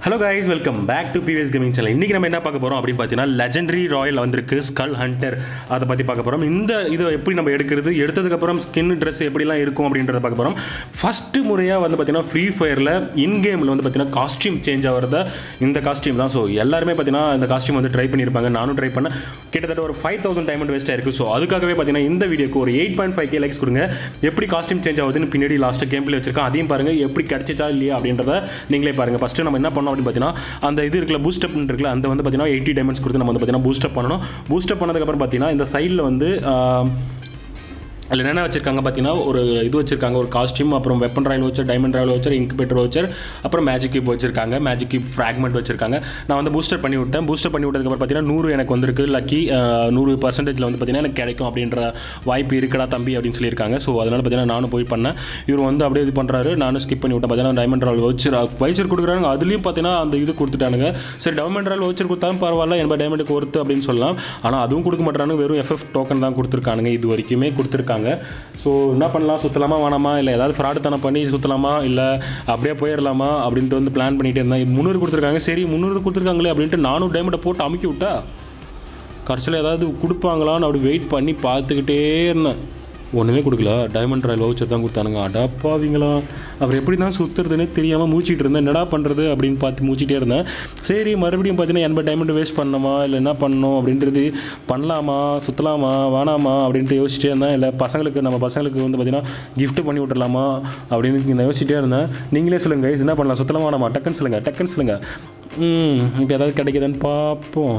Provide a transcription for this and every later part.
hello guys welcome back to BVS gaming channel இன்றைக்கி நம்ம என்ன பார்க்க போகிறோம் அப்படின்னு பார்த்தீங்கன்னா லெஜெண்டரி ராயல் வந்திருக்கு ஸ்கல் ஹண்டர் அதை பற்றி பார்க்க போகிறோம் இந்த இதை எப்படி நம்ம எடுக்கிறது எடுத்ததுக்கப்புறம் ஸ்கின் ட்ரெஸ் எப்படிலாம் இருக்கும் அப்படின்றத பார்க்க போகிறோம் ஃபஸ்ட்டு முறையாக வந்து பார்த்தீங்கன்னா ஃப்ரீ ஃபயரில் இன் கேமில் வந்து பார்த்தீங்கன்னா காஸ்டியூம் சேஞ்ச் ஆகிறத இந்த காஸ்டியூம் தான் ஸோ எல்லாருமே பார்த்தீங்கன்னா இந்த காஸ்டியூம் வந்து ட்ரை பண்ணியிருப்பாங்க நானும் ட்ரை பண்ணேன் கிட்டத்தட்ட ஒரு ஃபைவ் தௌசண்ட் டைமண்ட் வேஸ்ட்டாக இருக்குது ஸோ அதுக்காகவே பார்த்தீங்கன்னா இந்த வீடியோக்கு ஒரு eight point five K likes கொடுங்க எப்படி காஸ்டியூம் சேஞ்ச் ஆகுதுன்னு பின்னாடி லாஸ்ட்டு கேம் பிளே வச்சிருக்கேன் அதையும் பாருங்கள் எப்படி கிடச்சிச்சா இல்லையா அப்படின்றத நீங்களே பாருங்கள் ஃபஸ்ட்டு நம்ம என்ன பண்ணோம் அப்படின்னு பார்த்தீங்கன்னா அந்த இது இருக்குல்ல பூஸ்டப் இருக்குல்ல அந்த வந்து பார்த்தீங்கன்னா எயிட்டி டைமண்ட்ஸ் கொடுத்து நம்ம வந்து பார்த்தீங்கன்னா பூஸ்டப் பண்ணணும் பூஸ்டப் பண்ணதுக்கப்புறம் பார்த்தீங்கன்னா இந்த சைடில் வந்து ஆஹ், அதில் என்னென்ன வச்சிருக்காங்க பார்த்தீங்கன்னா ஒரு இது வச்சிருக்காங்க ஒரு காஸ்டியூம் அப்புறம் weapon royal voucher diamond royal voucher incubator voucher அப்புறம் மேஜிக் கியூப் வச்சிருக்காங்க மேஜிக் கியூப் ஃப்ராக்மெண்ட் வச்சிருக்காங்க நான் வந்து பூஸ்டர் பண்ணி விட்டேன் பூஸ்டர் பண்ணி விட்டதுக்கப்புறம் பார்த்தீங்கன்னா நூறு எனக்கு வந்திருக்கு லக்கி நூறு பர்சன்டேஜில் வந்து பார்த்தீங்கன்னா எனக்கு கிடைக்கும் அப்படின்ற வாய்ப்பு இருக்குடா தம்பி அப்படின்னு சொல்லியிருக்காங்க ஸோ அதனால் பார்த்தீங்கன்னா நானும் போய் பண்ணேன் இவர் வந்து அப்படியே இது பண்ணுறாரு நானும் ஸ்கிப் பண்ணி விட்டேன் பார்த்தீங்கன்னா டைமண்ட் ராயல் வச்சர் வச்சர் கொடுக்குறாங்க அதுலேயும் பார்த்தீங்கன்னா அந்த இது கொடுத்துட்டானுங்க சரி டைமண்ட் ராயல் வச்சர் கொடுத்தாலும் பரவாயில்ல எண்பது டைமண்டுக்கு ஒருத்து அப்படின்னு சொல்லலாம் ஆனால் அதுவும் கொடுக்க மாட்டானுங்க வெறும் எஃப்எஃப் டோக்கன் தான் கொடுத்துருக்கானுங்க இது வரைக்குமே கொடுத்துருக்காங்க ஸோ என்ன பண்ணலாம் சுற்றலாமா வேணாமா இல்லை ஏதாவது ஃப்ராடு தனம் பண்ணி சுற்றலாமா இல்லை அப்படியே போயிடலாமா அப்படின்ட்டு வந்து பிளான் பண்ணிட்டு இருந்தேன் முந்நூறு கொடுத்துருக்காங்க சரி முந்நூறு கொடுத்துருக்காங்களே அப்படின்ட்டு நானும் டைமண்டை போட்டு அமுக்கி விட்டா கடைசியில் ஏதாவது கொடுப்பாங்களான்னு அப்படி வெயிட் பண்ணி பார்த்துக்கிட்டே இருந்தேன் ஒன்றுமே கொடுக்கல டைமண்ட் ராயல் வவுச்சர் தான் கொடுத்தானுங்க அடப்பாவீங்களா அப்புறம் எப்படி தான் சுற்றுறதுனே தெரியாமல் மூச்சிட்டு இருந்தேன் என்னடா பண்ணுறது அப்படின்னு பார்த்து மூச்சிட்டே இருந்தேன் சரி மறுபடியும் பார்த்தீங்கன்னா எண்பது டைமண்ட் வேஸ்ட் பண்ணணுமா இல்லை என்ன பண்ணணும் அப்படின்றது பண்ணலாமா சுற்றலாமா வேணாமா அப்படின்ட்டு யோசிச்சிட்டே இருந்தேன் இல்லை பசங்களுக்கு நம்ம பசங்களுக்கு வந்து பார்த்தீங்கன்னா gift பண்ணி விட்டுறலாமா அப்படின்னு நான் யோசிச்சிட்டே இருந்தேன் நீங்களே சொல்லுங்கள் guys, என்ன பண்ணலாம் சுற்றலாமா வேணாமா டக்குன்னு சொல்லுங்கள் டக்குன்னு சொல்லுங்கள் ம் இப்போ ஏதாவது கிடைக்குதான்னு பார்ப்போம்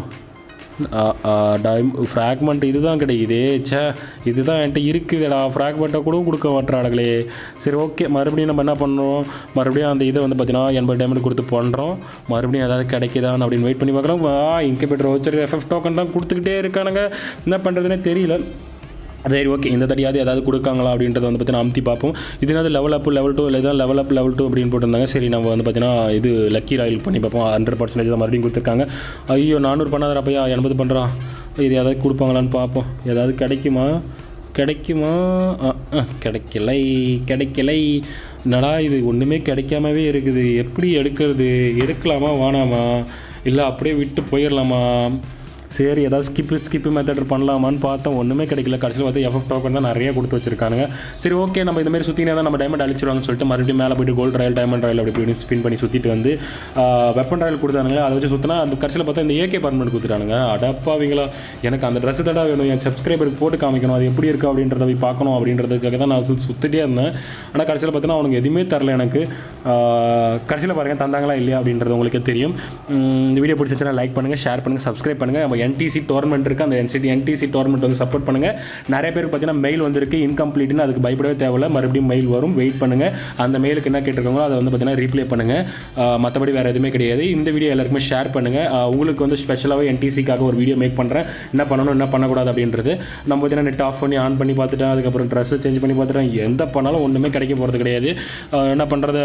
டைம் ஃப்ராக்மெண்ட் இதுதான் கிடைக்குது ச்சே இதுதான் என்கிட்ட இருக்குதுடா ஃப்ராக்மெண்ட்டை கூட கொடுக்க மாட்டாங்களே சரி ஓகே மறுபடியும் நம்ம என்ன பண்ணுறோம் மறுபடியும் அந்த இதை வந்து பார்த்தீங்கன்னா எண்பது டைமண்ட் கொடுத்து பண்ணுறோம் மறுபடியும் ஏதாவது கிடைக்குதான்னு அப்படின்னு வெயிட் பண்ணி பார்க்குறோம் வா இன்குபேட்டர் வச்சு எஃப்எஃப் டோக்கன் தான் கொடுத்துக்கிட்டே இருக்கானுங்க என்ன பண்ணுறதுனே தெரியல சரி ஓகே இந்த தடியாவது ஏதாவது கொடுக்காங்களா அப்படின்றத வந்து பார்த்தீங்கன்னா அமுத்தி பார்ப்போம் இது என்னது லெவல் அப் லெவல் டூ இல்லை தான் லெவல் அப் லெவல் டூ அப்படின்னு போட்டிருந்தாங்க சரி நம்ம வந்து பார்த்தீங்கன்னா இது லக்கி ராயல் பண்ணி பார்ப்போம் ஹண்ட்ரட் பர்சன்டேஜ் தான் மறுபடியும் கொடுத்துருக்காங்க ஐயோ நானூறு பண்ணாத அப்பையா எண்பது பண்ணுறான் இது ஏதாவது கொடுப்பாங்களான்னு பார்ப்போம் ஏதாவது கிடைக்குமா கிடைக்குமா அ, அ, கிடைக்கலை கிடைக்கலை என்னடா இது ஒன்றுமே கிடைக்காமவே இருக்குது எப்படி எடுக்கிறது எடுக்கலாமா வேணாமா இல்லை அப்படியே விட்டு போயிடலாமா சரி ஏதாவது ஸ்கிப்பு ஸ்கிப்பு மெத்தட் பண்ணலாமான்னு பார்த்தோம் ஒன்றுமே கிடைக்கல கடைசியில் பார்த்து எஃப்எஃப் டோக்கன் தான் நிறைய கொடுத்து வச்சிருக்கானுங்க சரி ஓகே நம்ம இந்த மாதிரி சுற்றினே தான் நம்ம டைமண்ட் அழிச்சிருவாங்கன்னு சொல்லிட்டு மறுபடியும் மேலே போயிட்டு கோல்டு ராயல் டைமண்ட் ராயல் அப்படி இப்படி ஸ்பின் பண்ணி சுற்றிட்டு வந்து வெப்பன் ராயல் கொடுத்தானுங்க அதை வச்சு சுற்றினா அந்த கடைசியில் பார்த்தா இந்த ஏகே பர்மனெண்ட் கொடுத்துட்டானுங்க அடப்பாவீங்களா எனக்கு அந்த ட்ரெஸ் தடா வேணும் என் சப்ஸ்கிரைபருக்கு போட்டு காமிக்கணும் அது எப்படி இருக்குது அப்படின்றத போய் பார்க்கணும் அப்படின்றதுக்காக தான் நான் சு- சுத்திட்டே இருந்தேன் ஆனால் கடைசியில் பார்த்தீங்கன்னா அவனுக்கு எதுவுமே தரல எனக்கு கடைசியில் பாருங்கள் தந்தாங்களா இல்லையா அப்படின்றது உங்களுக்கே தெரியும் உம், இந்த வீடியோ பிடிச்சிச்சுன்னா லைக் பண்ணுங்கள் ஷேர் பண்ணுங்கள் சப்ஸ்கிரைப் பண்ணுங்கள் நம்ம என்டிசி டோர்னமெண்ட் இருக்குது அந்த என்சிடி என்டிசி டோர்னமெண்ட் வந்து சப்போர்ட் பண்ணுங்கள் நிறைய பேருக்கு பார்த்தீங்கன்னா மெயில் வந்திருக்கு இன்கம்ப்ளீட்னு அதுக்கு பயப்படவே தேவையில்ல மறுபடியும் மெயில் வரும் வெயிட் பண்ணுங்கள் அந்த மெயிலுக்கு என்ன கேட்டிருக்காங்களோ அதை வந்து பார்த்தீங்கன்னா ரீப்ளே பண்ணுங்கள் மற்றபடி வேறு எதுவுமே கிடையாது இந்த வீடியோ எல்லாருக்குமே ஷேர் பண்ணுங்கள் உங்களுக்கு வந்து ஸ்பெஷலாகவே என்டிசிக்காக ஒரு வீடியோ மேக் பண்ணுறேன் என்ன பண்ணணும் என்ன பண்ணக்கூடாது அப்படின்றது நம்ம பார்த்தீங்கன்னா நெட் ஆஃப் பண்ணி ஆன் பண்ணி பார்த்துட்டேன் அதுக்கப்புறம் ட்ரெஸ்ஸை சேஞ்ச் பண்ணி பார்த்துட்டேன் எந்த பண்ணாலும் ஒன்றுமே கிடைக்க போகிறது கிடையாது அஹ் என்ன பண்ணுறது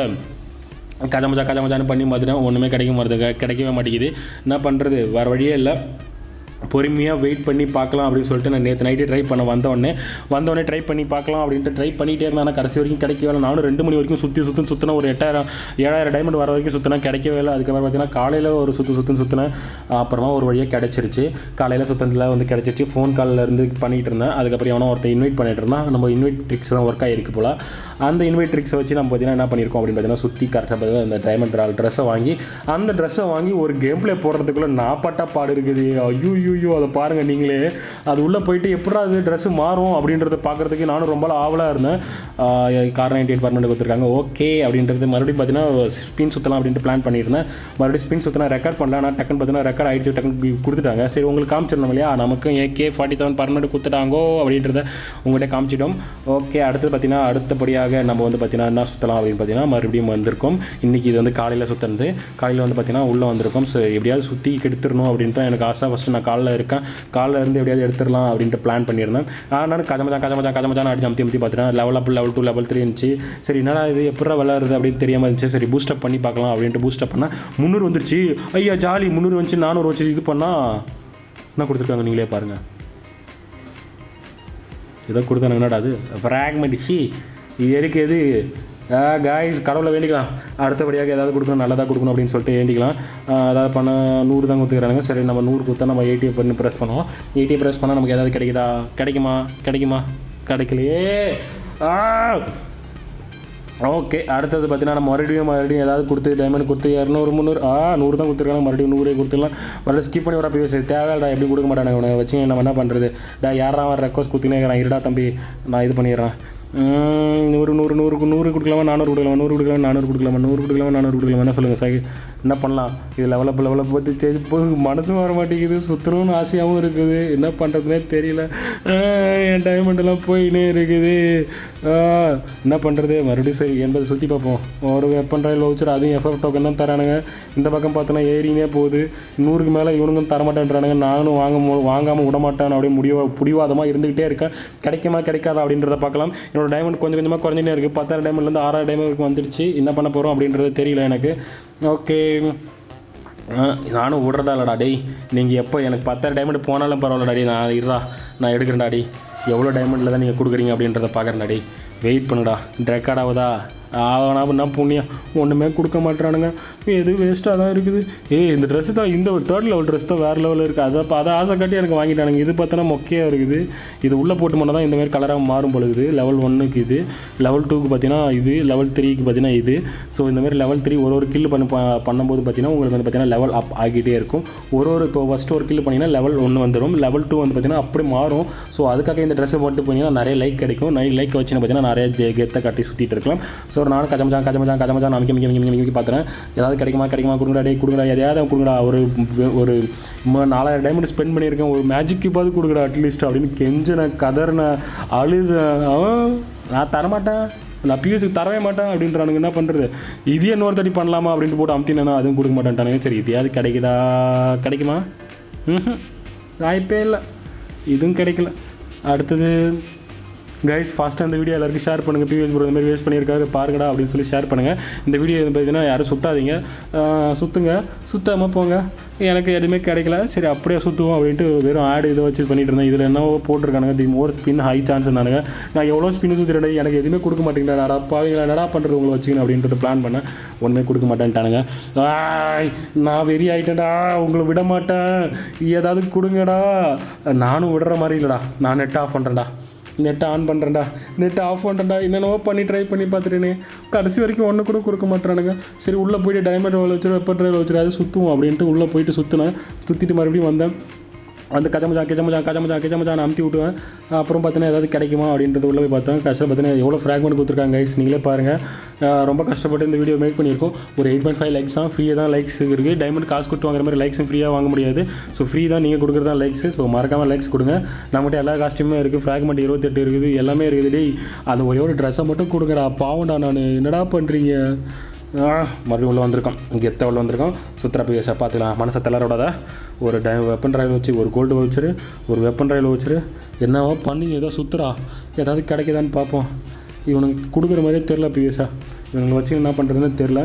கஜமஜா கஜமஜான்னு பண்ணி பார்த்துட்டேன் ஒன்றுமே கிடைக்க மாட்டேது கிடைக்கவே மாட்டேங்குது என்ன பண்ணுறது வேறு வழியே இல்லை பொறுமையாக வெயிட் பண்ணி பார்க்கலாம் அப்படின்னு சொல்லிட்டு நான் நேற்று நைட்டே ட்ரை பண்ண வந்தோடனே வந்தோடனே ட்ரை பண்ணி பார்க்கலாம் அப்படின்ட்டு ட்ரை பண்ணிகிட்டே இருந்தேன் ஆனால் கடைசி வரைக்கும் கிடைக்கவே இல்லை நானும் ரெண்டு மணி வரைக்கும் சுற்றி சுற்றி சுற்றின ஒரு எட்டாயிரம் ஏழாயிரம் டைமண்ட் வர வரைக்கும் சுற்றினா கிடைக்கவே இல்லை அதுக்கப்புறம் பார்த்தீங்கன்னா காலையில் ஒரு சுற்று சுற்றுன்னு சுற்றினேன் அப்புறமா ஒரு வழியாக கிடச்சிருச்சு காலையில் சுத்தத்தில் வந்து கிடச்சிருச்சு ஃபோன் காலில் இருந்து பண்ணிகிட்டு இருந்தேன் அதுக்கப்புறம் எவனோ ஒருத்தன் இன்வைட் பண்ணிட்டு இருந்தான் நம்ம இன்வைட் ட்ரிக்ஸ் தான் ஒர்க் ஆகிருக்கு போல் அந்த இன்வைட் ட்ரிக்ஸை வச்சு நம்ம பார்த்தீங்கன்னா என்ன பண்ணியிருக்கோம் அப்படின்னு பார்த்தீங்கன்னா சுற்றி கரெக்டாக அந்த டைமண்ட் ரால் ட்ரெஸ்ஸை வாங்கி அந்த ட்ரெஸ்ஸை வாங்கி ஒரு கேம் ப்ளே போடுறதுக்குள்ளே நாப்பட்டா பாடு இருக்குது ஐயோ ஐயோ அதை பாருங்கள் நீங்களே அது உள்ளே போயிட்டு எப்படா அது ட்ரெஸ்ஸு மாறும் அப்படின்றத பார்க்குறதுக்கு நானும் ரொம்ப ஆவலாக இருந்தேன் கார் நைன்டி எயிட் பர்மனெண்ட் கொடுத்துருக்காங்க ஓகே அப்படின்றது மறுபடியும் பார்த்தீங்கன்னா ஸ்பின் சுற்றலாம் அப்படின்ட்டு பிளான் பண்ணியிருந்தேன் மறுபடியும் ஸ்பின் சுற்றினா ரெக்கார்ட் பண்ணல ஆனால் டக்குன்னு பார்த்தீங்கன்னா ரெக்கார்ட் ஆகிடுச்சு டக்குன்னு கொடுத்துட்டாங்க சரி உங்களுக்கு காமிச்சிடணும் இல்லையா நமக்கு ஏகே ஃபார்ட்டி செவன் பர்மனெண்ட் கொடுத்துட்டாங்கோ அப்படின்றத உங்கள்கிட்ட காமிச்சிட்டோம் ஓகே அடுத்து பார்த்தீங்கன்னா அடுத்தபடியாக நம்ம வந்து பார்த்தீங்கன்னா என்ன சுற்றலாம் அப்படின்னு பார்த்தீங்கன்னா மறுபடியும் வந்திருக்கோம் இன்றைக்கி இது வந்து காலையில் சுற்றுறது காலையில் வந்து பார்த்தீங்கன்னா உள்ளே வந்திருக்கோம் ஸோ எப்படியாவது சுற்றி கெடுத்துடணும் அப்படின்ட்டு தான் எனக்கு ஆசை ஃபஸ்ட்டு நான் காலில் இருக்கேன் காலில் இருந்து எப்படியாவது எடுத்துடலாம் அப்படின்ட்டு பிளான் பண்ணியிருந்தேன் நான் கஜமஜா கஜமஜா கஜமஜான்னு அடிச்சு அமுத்தி அமுத்தி பார்த்துட்டேன் level up level two level three இருந்துச்சு சரி என்னடா இது எப்படா விளாடுறது அப்படின்னு தெரியாமல் இருந்துச்சு சரி பூஸ்டப் பண்ணி பார்க்கலாம் அப்படின்ட்டு பூஸ்டப் பண்ணால் முந்நூறு வந்துருச்சு ஐயா ஜாலி முந்நூறு வந்துச்சு நானூறு வச்சு இது பண்ணால் என்ன கொடுத்துருக்காங்க நீங்களே பாருங்கள் ஏதோ கொடுத்தானுங்க என்னடா அது ஃப்ராக்மெண்ட் சி இது எதுக்கு எது காய்ஸ் கடவுளை வேண்டிக்கலாம் அடுத்தபடியாக ஏதாவது கொடுக்கணும் நல்லதாக கொடுக்கணும் அப்படின்னு சொல்லிட்டு வேண்டிக்கலாம் ஆஹ் அதாவது பண்ண நூறு தான் கொடுத்துக்கிறாங்க சரி நம்ம நூறு கொடுத்தா நம்ம எயிட்டியை பண்ணி ப்ரெஸ் பண்ணுவோம் எயிட்டியை ப்ரெஸ் பண்ணால் நமக்கு ஏதாவது கிடைக்குதா கிடைக்குமா கிடைக்குமா கிடைக்கலையே ஆ ஓகே அடுத்தது பார்த்தீங்கன்னா நம்ம மறுபடியும் மறுபடியும் ஏதாவது கொடுத்து டைமண்ட் கொடுத்து இரநூறு முந்நூறு ஆ நூறு தான் கொடுத்துருக்காங்க மறுபடியும் நூறே கொடுத்துடலாம் மறுபடியும் ஸ்கிப் பண்ணி வர பேசு தேவையில்லடா எப்படி கொடுக்க மாட்டாங்க உனக்கு வச்சு நம்ம என்ன பண்ணுறது டா யாரா அவன் ரெக்வஸ்ட் கொடுத்துனே இருக்கிறான் இருடா தம்பி நான் இது பண்ணிடுறேன் உம், நூறு நூறு நூறுக்கு நூறு கொடுக்கலாமா நானூறு கொடுக்கலாமா நூறு கொடுக்கலாமா நானூறு கொடுக்கலாமா நூறு கொடுக்கலாமா நானூறு கொடுக்கலாமா என்ன சொல்லுங்கள் சார் என்ன பண்ணலாம் இது லெவலப் லெவலப் பற்றி சேஞ்ச் மனசு வர மாட்டேங்குது சுற்றணும்னு ஆசையாகவும் இருக்குது என்ன பண்ணுறதுனே தெரியல ஆஹ், என் டைமண்ட் எல்லாம் போயினே இருக்குது ஆஹ், என்ன பண்ணுறது மறுபடியும் சரி எண்பது சுற்றி பார்ப்போம் ஒரு வெப்பன் ரயில் வவுச்சர் அதுவும் எஃப்எஃப் டோக்கன் தான் தரானுங்க இந்த பக்கம் பார்த்தோன்னா ஏறினே போகுது நூறுக்கு மேலே இவனுங்க தரமாட்டேன்றானுங்க நானும் வாங்க மு- வாங்காமல் விட மாட்டேன் அப்படியே முடிவா பிடிவாதமாக இருந்துக்கிட்டே இருக்கேன் கிடைக்குமா கிடைக்காதா அப்படின்றத பார்க்கலாம் என்னோட டைமண்ட் கொஞ்சம் கொஞ்சமாக குறைஞ்சிட்டே இருக்குது பத்தாயிரம் டைமண்ட்லேருந்து ஆறாயிரம் டைமண்ட் வந்துடுச்சு என்ன பண்ண போகிறோம் அப்படின்றது தெரியல எனக்கு ஓகே நானும் விட்றதா இல்லடா டேய் நீங்கள் எப்போ எனக்கு பத்தாயிரம் டைமண்ட் போனாலும் பரவாயில்லடா டேய் நான் இருடா நான் எடுக்கிறேன்டா டேய் எவ்வளோ டைமண்டில் தான் நீங்கள் கொடுக்குறீங்க அப்படின்றத பார்க்குறேன்டா டேய் வெயிட் பண்ணுடா ரெக்கார்ட் ஆகுதா ஆவனா பண்ணா புண்ணியம் ஒன்றுமே கொடுக்க மாட்றானுங்க எது வேஸ்ட்டாக தான் இருக்குது ஏய் இந்த ட்ரெஸ்ஸு தான் இந்த தேர்ட் லெவல் ட்ரெஸ் தான் வேறு லெவலில் இருக்குது அதை அப்ப அதை ஆசை காட்டி எனக்கு வாங்கிட்டானுங்க இது பார்த்தோன்னா மொக்கையாக இருக்குது இது உள்ளே போட்டு மட்டும் தான் இந்த மாதிரி கலராக மாறும் பொழுது லெவல் ஒன்றுக்கு இது லெவல் டூக்கு பார்த்தீங்கன்னா இது லெவல் த்ரீக்கு பார்த்தீங்கன்னா இது ஸோ இந்த மாதிரி லெவல் த்ரீ ஒரு ஒரு கில் பண்ண ப- பண்ணும்போது பார்த்தீங்கன்னா உங்களுக்கு வந்து பார்த்தீங்கன்னா லெவல் அப் ஆகிட்டே இருக்கும் ஒரு ஒரு இப்போ ஃபஸ்ட்டு ஒரு கில் பண்ணிங்கன்னா லெவல் ஒன்று வந்துடும் லெவல் டூ வந்து பார்த்தீங்கன்னா அப்படி மாறும் ஸோ அதுக்காக இந்த ட்ரெஸ்ஸை போட்டு போனீங்கன்னா நிறைய லைக் கிடைக்கும் நிறைய லைக் வச்சு பார்த்தீங்கன்னா நிறைய ஜெ கெத்தை கட்டி சுற்றிட்டு இருக்கலாம் ஸோ நானும் கஜமஜான் கஜமஜான் கஜமஜான் அமைக்க மிக்க மிக்க மிக்க பார்த்துறேன் ஏதாவது கிடைக்குமா கிடைக்குமா கொடுங்கடா டே கொடுங்கடா எதையாவது கொடுங்கடா ஒரு ஒரு ம- நாலாயிரம் டைமண்ட் ஸ்பெண்ட் பண்ணியிருக்கேன் ஒரு மேஜிக் கிப்பாவது கொடுங்கடா அட்லீஸ்ட் அப்படின்னு கெஞ்சின கதறின அழுத அவன் நான் தரமாட்டேன் நான் பிஎஸ்க்கு தரவே மாட்டேன் அப்படின்றானுங்க என்ன பண்ணுறது இதே இன்னொரு தடி பண்ணலாமா அப்படின்ட்டு போட்டு அமுத்தினா அதுவும் கொடுக்க மாட்டேன்ட்டானுங்க சரி இதையாவது கிடைக்குதா கிடைக்குமா ம் வாய்ப்பே இல்லை இதுவும் கிடைக்கல அடுத்தது கைஸ் ஃபாஸ்ட்டாக இந்த வீடியோ எல்லாருக்கும் ஷேர் பண்ணுங்கள் பிவிஎஸ் ப்ரோ இந்த மாதிரி வேஸ்ட் பண்ணியிருக்காரு பாருங்கடா அப்படின்னு சொல்லி ஷேர் பண்ணுங்கள் இந்த வீடியோ பார்த்தீங்கன்னா யாரும் சுத்தாதீங்க ஆஹ் சுத்துங்க சுத்தாமல் போங்க எனக்கு எதுவுமே கிடைக்கல சரி அப்படியே சுற்றுவோம் அப்படின்ட்டு வெறும் ஆடு இதை வச்சு பண்ணிட்டு இருந்தேன் இதில் என்னவோ போட்டிருக்கானுங்க the more spin high chance நானுங்க நான் எவ்வளோ ஸ்பின் சுற்றிட்டேன் எனக்கு எதுவுமே கொடுக்க மாட்டேங்கிறேன் நடா பாவீங்களா நடா பண்ணுறது உங்களை வச்சுக்கணும் அப்படின்றத பிளான் பண்ணேன் ஒன்றுமே கொடுக்க மாட்டேன்ட்டானுங்க ஆய், நான் வெறி ஆகிட்டேன்டா உங்களை விட மாட்டேன் ஏதாவது கொடுங்கடா நானும் விடுற மாதிரி இல்லைடா நான் நெட் ஆஃப் பண்ணுறேன்டா நெட்டை ஆன் பண்ணுறேன்டா நெட்டை ஆஃப் பண்ணுறேன்டா என்னென்னவோ பண்ணி ட்ரை பண்ணி பார்த்துட்டேனே கடைசி வரைக்கும் ஒன்று கூட கொடுக்க மாட்டானுங்க சரி உள்ளே போயிட்டு டைமண்ட் ரோல் வச்சு வெப்பர் ட்ரைவில் வச்சு அது சுற்றுவோம் அப்படின்ட்டு உள்ளே போயிட்டு சுற்றினேன் சுற்றிட்டு மறுபடியும் வந்தேன் அந்த கச்சமச்சான் கிச்சமச்சான் கச்சமச்சான் கிச்சமச்சான் அமுத்தி விட்டுவேன் அப்புறம் பார்த்தீங்கன்னா ஏதாவது கிடைக்குமா அப்படின்றது உள்ளே போய் பார்த்தேன் கஷ்டம் பார்த்தீங்கன்னா எவ்வளோ ஃப்ராக்மெண்ட் கொடுத்துருக்காங்க கைஸ் நீங்களே பாருங்கள் அஹ் ரொம்ப கஷ்டப்பட்டு இந்த வீடியோ மேக் பண்ணியிருக்கோம் ஒரு எயிட் பாயிண்ட் ஃபைவ் லைக்ஸ் தான் ஃப்ரீயாக தான் லைக்ஸ் இருக்குது டைமண்ட் காசு கொடுத்து வாங்குற மாதிரி லைக்ஸும் ஃப்ரீயாக வாங்க முடியாது ஸோ ஃப்ரீ தான் நீங்கள் கொடுக்குறது தான் லைக்ஸ் ஸோ மறக்காமல் லைக்ஸ் கொடுங்க நம்மகிட்ட எல்லா காஸ்ட்யூமே இருக்குது ஃப்ராக்மெண்ட் இருபத்தெட்டு இருக்குது எல்லாமே இருக்குது டேய் அந்த ஒரே ஒரு ட்ரெஸ்ஸை மட்டும் கொடுங்கடா பாவம்டா நான் என்னடா பண்ணுறீங்க ஆ மறுபடியும் உள்ளே வந்திருக்கோம் கெத்த உள்ள வந்திருக்கோம் சுத்திர பிஎஸை பார்த்துக்கலாம் மனசை தளரோட ஒரு டை வெப்பன் ரயில் வச்சு ஒரு கோல்டு வச்சுரு ஒரு வெப்பன் ரயில் வச்சுரு என்னவோ பண்ணி ஏதோ சுற்றுறா ஏதாவது கிடைக்குதான்னு பார்ப்போம் இவனுக்கு கொடுக்குற மாதிரியே தெரில பிஎஸ்ஸா இவங்களை வச்சு என்ன பண்ணுறதுன்னு தெரில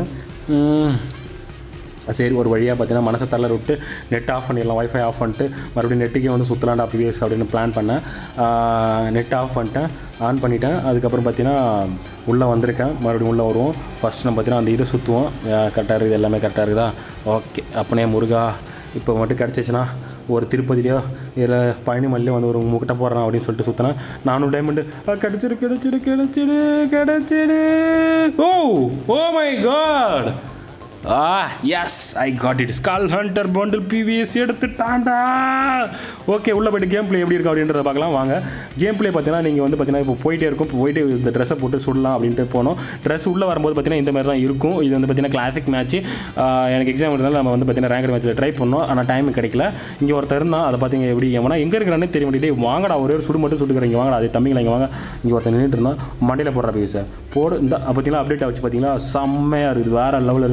சரி ஒரு வழியாக பார்த்தீங்கன்னா மனசை தள்ளற விட்டு நெட் ஆஃப் பண்ணிடலாம் வைஃபை ஆஃப் பண்ணிட்டு மறுபடியும் நெட்டுக்கே வந்து சுற்றலாண்டா பிவிஎஸ் அப்படின்னு பிளான் பண்ணேன் நெட் ஆஃப் பண்ணிட்டேன் ஆன் பண்ணிட்டேன் அதுக்கப்புறம் பார்த்தீங்கன்னா உள்ளே வந்திருக்கேன் மறுபடியும் உள்ளே வருவோம் ஃபஸ்ட் நம்ம பார்த்தீங்கன்னா அந்த இதை சுற்றுவோம் கரெக்டாக இருக்குது எல்லாமே கரெக்டாக இருக்குதா ஓகே அப்பனே முருகா இப்போ மட்டும் கிடச்சிச்சின்னா ஒரு திருப்பதிலையோ இல்லை பழனிமலையிலையோ வந்து ஒரு முக்கிட்ட போடுறேன் அப்படின்னு சொல்லிட்டு சுற்றினேன் நானூறு டைமண்டு கிடச்சிடு கிடச்சிடு கிடச்சிடு கிடச்சிடு oh oh my God ah yes I got it skull hunter bundle PVS எடுத்துட்டாண்டா ஓகே உள்ள போய்ட்டு கேம் ப்ளே எப்படி இருக்கு அப்படின்றத பார்க்கலாம் வாங்க கேம் ப்ளே பார்த்தீங்கன்னா நீங்கள் வந்து பார்த்தீங்கன்னா இப்போ போயிட்டே இருக்கும் இப்போ போயிட்டு இந்த ட்ரெஸ்ஸை போட்டு சுடலாம் அப்படின்ட்டு போனோம் ட்ரெஸ் உள்ளே வரும்போது பார்த்தீங்கன்னா இந்த மாதிரி தான் இருக்கும் இது வந்து பார்த்தீங்கன்னா கிளாசிக் மேட்ச் எனக்கு எக்ஸாம் இருந்தாலும் நம்ம வந்து பார்த்தீங்கன்னா ரேங்கர் மேட்ச்சில் ட்ரை பண்ணோம் ஆனால் டைம் கிடைக்கல இங்கே ஒருத்தர் இருந்தால் அதை பார்த்தீங்க எப்படி எவனா எங்கே இருக்கிறானே தெரிய மாட்டேங்குது வாங்கடா ஒரே ஒரு சுடு மட்டும் சுட்டுக்கிறீங்க வாங்கடா அது தம்பிங்களா இங்கே வாங்க இங்கே ஒருத்தர் நின்றுட்டு இருந்தான் மண்டையில் போடுற பீஸ் போடு இந்த பார்த்தீங்களா அப்டேட் ஆச்சு பார்த்தீங்களா செம்மையாக இருக்குது வேறு லெவலில் இருக்குது லெவல்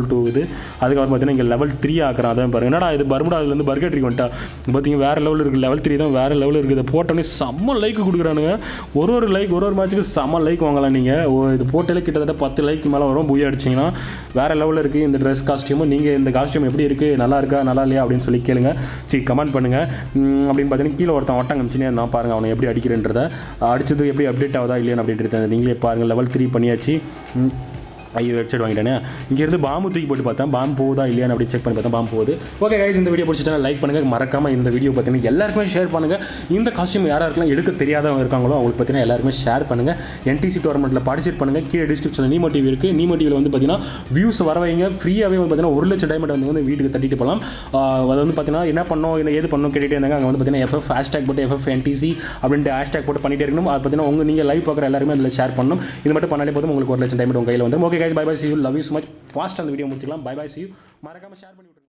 டூ இது அதுக்கப்புறம் பார்த்தீங்கன்னா இங்கே லெவல் த்ரீ ஆக்குறான் அதான் பாருங்க என்னடா இது பர்முடாதுலேருந்து பர்கட்ரிக்கு வந்துட்டா பார்த்தீங்க வேறு லெவலில் இருக்குது லெவல் த்ரீ தான் வேறு லெவலில் இருக்குது இதை போட்டோன்னே செம்ம லைக் கொடுக்குறானுங்க ஒரு ஒரு லைக் ஒரு ஒரு மேட்ச்சுக்கு செம்ம லைக் வாங்கலாம் நீங்கள் இது போட்டாலே கிட்டத்தட்ட பத்து லைக் மேலே வரும் பூய் அடிச்சிங்கன்னா வேறு லெவலில் இருக்குது இந்த ட்ரெஸ் காஸ்டியூமும் நீங்கள் இந்த காஸ்டியூம் எப்படி இருக்குது நல்லா இருக்கா நல்லா இல்லையா அப்படின்னு சொல்லி கேளுங்க சரி கமெண்ட் பண்ணுங்கள் உம், அப்படின்னு பார்த்தீங்கன்னா கீழே ஒருத்தன் ஒட்டங்க மிச்சினே நான் பாருங்கள் அவனை எப்படி அடிக்கிறேன்றத அடிச்சது எப்படி அப்டேட் ஆகுதா இல்லையா அப்படின்றத நீங்களே பாருங்கள் லெவல் த்ரீ பண்ணியாச்சு உம், ஐயோ ஹெட்செட் வாங்கிட்டேனே இங்கேருந்து பாம்பு தூக்கி போட்டு பார்த்தேன் பாம்பு போகுதா இல்லையான்னு அப்படி செக் பண்ணி பார்த்தா பாம்பு போகுது ஓகே கைஸ் இந்த வீடியோ பிடிச்சிட்டா லைக் பண்ணுங்கள் மறக்காமல் இந்த வீடியோ பார்த்தீங்கன்னா எல்லாருக்குமே ஷேர் பண்ணுங்கள் இந்த காஸ்டியூம் யாராருக்கெல்லாம் எடுக்க தெரியாதவங்க இருக்காங்களோ அவங்களுக்கு பார்த்தீங்கன்னா எல்லாருமே ஷேர் பண்ணுங்கள் என்டிசி டோர்னமெண்ட்டில் பார்ட்டிசிபேட் பண்ணுங்கள் கீழே டிஸ்கிரிப்ஷனில் நீமோ டிவி இருக்குது நீமோ டிவியில் வந்து பார்த்தீங்கன்னா வியூஸ் வர வைங்க ஃப்ரீயாகவே வந்து பார்த்தீங்கன்னா ஒரு லட்சம் டைமண்ட் வந்து வந்து வீட்டுக்கு தட்டிட்டு போகலாம் ஆஹ் அது வந்து பார்த்தீங்கன்னா என்ன பண்ணோம் இல்லை ஏது பண்ணணும் கேட்டுகிட்டே இருந்தாங்க அங்கே வந்து பார்த்தீங்கன்னா எஃப்எஃப் ஹேஷ்டேக் போட்டு எஃப்எஃப் என்டிசி அப்படின்ட்டு ஹேஷ்டேக் போட்டு பண்ணிட்டே இருக்கணும் அது பார்த்தீங்கன்னா உங்கள் நீங்கள் லைவ் பார்க்குற எல்லாருமே அதில் ஷேர் பண்ணணும் இது மட்டும் பண்ணாலே போதும் உங்களுக்கு ஒரு லட்சம் டைமண்ட் உங்கள் கையில் வந்துடும் okay guys bye bye see you love you so much fast அந்த வீடியோ முடிச்சுக்கலாம் பை பை சி யூ மறக்காம ஷேர் பண்ணி விட்டுருங்க